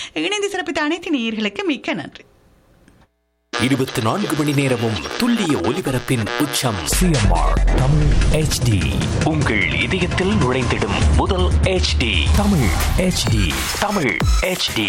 இணைந்து சிறப்பித்த அனைத்து நேயர்களுக்கு மிக்க நன்றி இருபத்தி நான்கு மணி நேரமும் துல்லிய ஒலிபரப்பின் உச்சம் சிஎம்ஆர் தமிழ் ஹெச்டி உங்கள் இதயத்தில் நுழைந்திடும் முதல் HD Tamil HD Tamil HD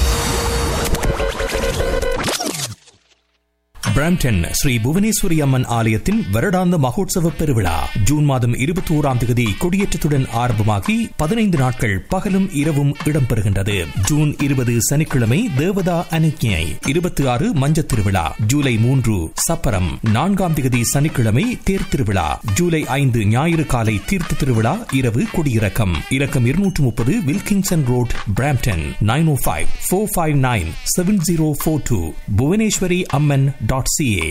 Brampton Shri Bhuvaneswari Amman ஆலயத்தின் வருடாந்த மகோத்சவ பெருவிழா ஜூன் மாதம் இருபத்தி ஓராம் தேதி கொடியேற்றத்துடன் ஆரம்பமாகி பதினைந்து நாட்கள் பகலும் இரவும் இடம்பெறுகின்றது ஜூன் இருபது சனிக்கிழமை தேவதா அனுக்ஞை இருபத்தி ஆறு மஞ்சத் திருவிழா ஜூலை மூன்று சப்பரம் நான்காம் தேதி சனிக்கிழமை தேர் திருவிழா ஜூலை ஐந்து ஞாயிறு காலை தீர்த்த திருவிழா இரவு கொடியிறக்கம் இறக்கம் இருநூற்று முப்பது Wilkinson road Brampton nine O five four five nine seven zero four two Bhuvaneswari Amman dot CA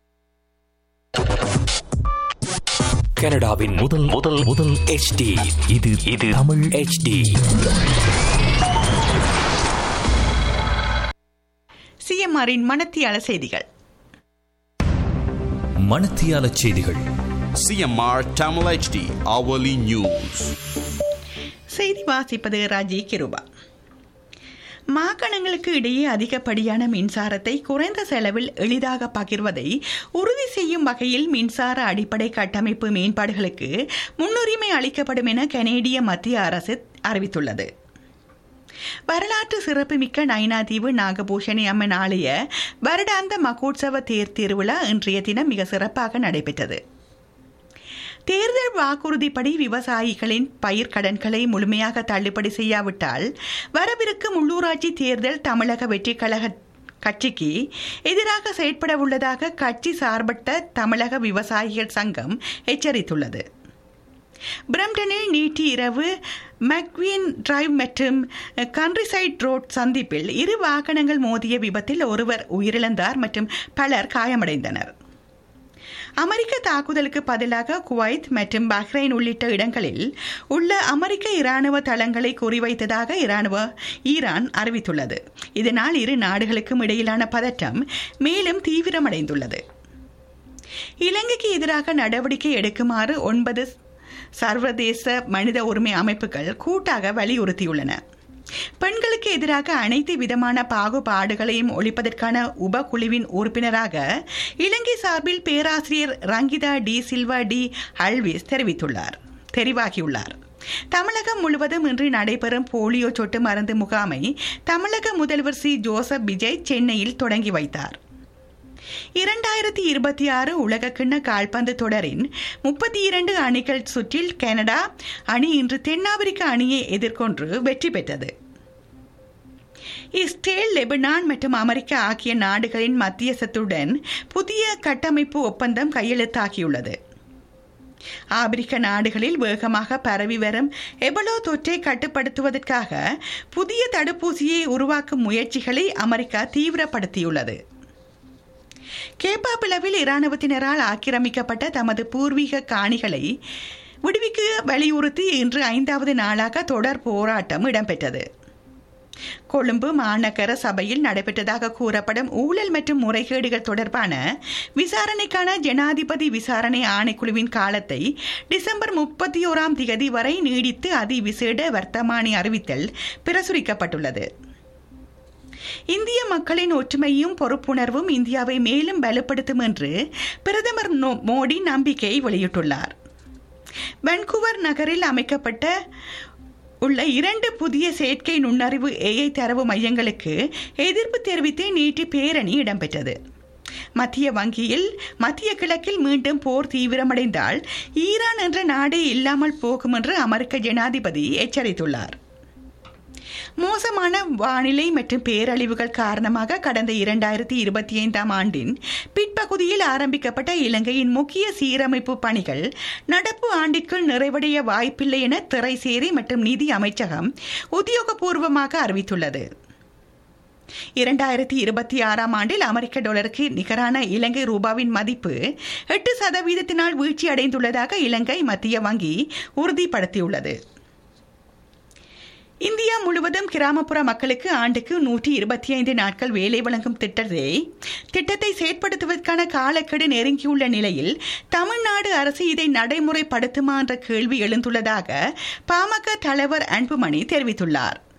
கனடாவின் முதல் முதல் முதல் HD இது இது தமிழ் HD சிஎம்ஆரின் மனத்தியால செய்திகள் மணத்தியால செய்திகள் CMR Tamil HD hourly news. செய்தி வாசிப்பது ராஜி கிருபா மாகாணங்களுக்கு இடையே அதிகப்படியான மின்சாரத்தை குறைந்த செலவில் எளிதாக பகிர்வதை உறுதி செய்யும் வகையில் மின்சார அடிப்படை கட்டமைப்பு மேம்பாடுகளுக்கு முன்னுரிமை அளிக்கப்படும் என கனேடிய மத்திய அரசு அறிவித்துள்ளது வரலாற்று சிறப்புமிக்க நைனாதீவு நாகபூஷணி அம்மன் ஆலய வருடாந்த மகோத்சவ தேர் திருவிழா இன்றைய தினம் மிக சிறப்பாக நடைபெற்றது தேர்தல் வாக்குறுதிப்படி விவசாயிகளின் பயிர்க்கடன்களை முழுமையாக தள்ளுபடி செய்யாவிட்டால் வரவிருக்கும் உள்ளூராட்சி தேர்தல் தமிழக வெற்றிக் கழக கட்சிக்கு எதிராக செயற்பட உள்ளதாக கட்சி சார்பட்ட தமிழக விவசாயிகள் சங்கம் எச்சரித்துள்ளது பிரம்டனில் நேற்று இரவு மக்வீன் டிரைவ் மற்றும் கண்ட்ரிசைட் ரோட் சந்திப்பில் இரு வாகனங்கள் மோதிய விபத்தில் ஒருவர் உயிரிழந்தார் மற்றும் பலர் காயமடைந்தனர் அமெரிக்க தாக்குதலுக்கு பதிலாக குவைத் மற்றும் பஹ்ரைன் உள்ளிட்ட இடங்களில் உள்ள அமெரிக்க இராணுவ தளங்களை குறிவைத்ததாக இராணுவ ஈரான் அறிவித்துள்ளது இதனால் இரு நாடுகளுக்கும் இடையிலான பதற்றம் மேலும் தீவிரமடைந்துள்ளது இலங்கைக்கு எதிராக நடவடிக்கை எடுக்குமாறு ஒன்பது சர்வதேச மனித உரிமை அமைப்புகள் கூட்டாக வலியுறுத்தியுள்ளன பெண்களுக்கு எதிராக அனைத்து விதமான பாகுபாடுகளையும் ஒழிப்பதற்கான உபகுழுவின் உறுப்பினராக இலங்கை சார்பில் பேராசிரியர் ரங்கிதா டி சில்வா டி அல்விஸ் தெரிவித்துள்ளார் தெரிவாகியுள்ளார் தமிழகம் முழுவதும் இன்று நடைபெறும் போலியோ சொட்டு மருந்து முகாமை தமிழக முதல்வர் சி ஜோசப் விஜய் சென்னையில் தொடங்கி வைத்தார் இரண்டாயிரத்தி இருபத்தி ஆறு உலகக்கிண்ண கால்பந்து தொடரின் முப்பத்தி இரண்டு அணிகள் சுற்றில் கனடா அணி இன்று தென்னாப்பிரிக்க அணியை எதிர்கொண்டு வெற்றி பெற்றது இஸ்ரேல் லெபனான் மற்றும் அமெரிக்கா ஆகிய நாடுகளின் மத்தியசத்துடன் புதிய கட்டமைப்பு ஒப்பந்தம் கையெழுத்தாகியுள்ளது ஆப்பிரிக்க நாடுகளில் வேகமாக பரவி வரும் எபலோ தொற்றை கட்டுப்படுத்துவதற்காக புதிய தடுப்பூசியை உருவாக்கும் முயற்சிகளை அமெரிக்கா தீவிரப்படுத்தியுள்ளது கேப்பாப்பிளவில் இராணுவத்தினரால் ஆக்கிரமிக்கப்பட்ட தமது பூர்வீக காணிகளை விடுவிக்க வலியுறுத்தி இன்று ஐந்தாவது நாளாக தொடர் போராட்டம் இடம்பெற்றது கொழும்பு மாநகர சபையில் நடைபெற்றதாக கூறப்படும் ஊழல் மற்றும் முறைகேடுகள் தொடர்பான விசாரணைக்கான ஜனாதிபதி விசாரணை ஆணைக்குழுவின் காலத்தை டிசம்பர் முப்பத்தி ஓராம் திகதி வரை நீடித்து அதிவிசேட வர்த்தமானி அறிவித்தல் பிரசுரிக்கப்பட்டுள்ளது இந்திய மக்களின் ஒற்றுமையும் பொறுப்புணர்வும் இந்தியாவை மேலும் பலப்படுத்தும் என்று பிரதமர் மோடி நம்பிக்கை வெளியிட்டுள்ளார் வன்கூவர் நகரில் அமைக்கப்பட்ட உள்ள இரண்டு புதிய செயற்கை நுண்ணறிவு ஏஐ தரவு மையங்களுக்கு எதிர்ப்பு தெரிவித்து நேற்று பேரணி இடம்பெற்றது மத்திய வங்கியில் மத்திய கிழக்கில் மீண்டும் போர் தீவிரமடைந்தால் ஈரான் என்ற நாடே இல்லாமல் போகும் என்று அமெரிக்க ஜனாதிபதி எச்சரித்துள்ளார் மோசமான வானிலை மற்றும் பேரழிவுகள் காரணமாக கடந்த இரண்டாயிரத்தி இருபத்தி ஐந்தாம் ஆண்டின் பிற்பகுதியில் ஆரம்பிக்கப்பட்ட இலங்கையின் முக்கிய சீரமைப்பு பணிகள் நடப்பு ஆண்டிற்குள் நிறைவடைய வாய்ப்பில்லை என திரைசேரி மற்றும் நிதி அமைச்சகம் உத்தியோகபூர்வமாக அறிவித்துள்ளது இரண்டாயிரத்தி இருபத்தி ஆறாம் ஆண்டில் அமெரிக்க டாலருக்கு நிகரான இலங்கை ரூபாவின் மதிப்பு எட்டு சதவீதத்தினால் வீழ்ச்சி அடைந்துள்ளதாக இலங்கை மத்திய வங்கி உறுதிப்படுத்தியுள்ளது இந்தியா முழுவதும் கிராமப்புற மக்களுக்கு ஆண்டுக்கு நூற்றி இருபத்தி ஐந்து நாட்கள் வேலை வழங்கும் திட்டத்தை திட்டத்தை செயற்படுத்துவதற்கான காலக்கெடு நெருங்கியுள்ள நிலையில் தமிழ்நாடு அரசு இதை நடைமுறைப்படுத்துமா என்ற கேள்வி எழுந்துள்ளதாக பாமக தலைவர் அன்புமணி தெரிவித்துள்ளார்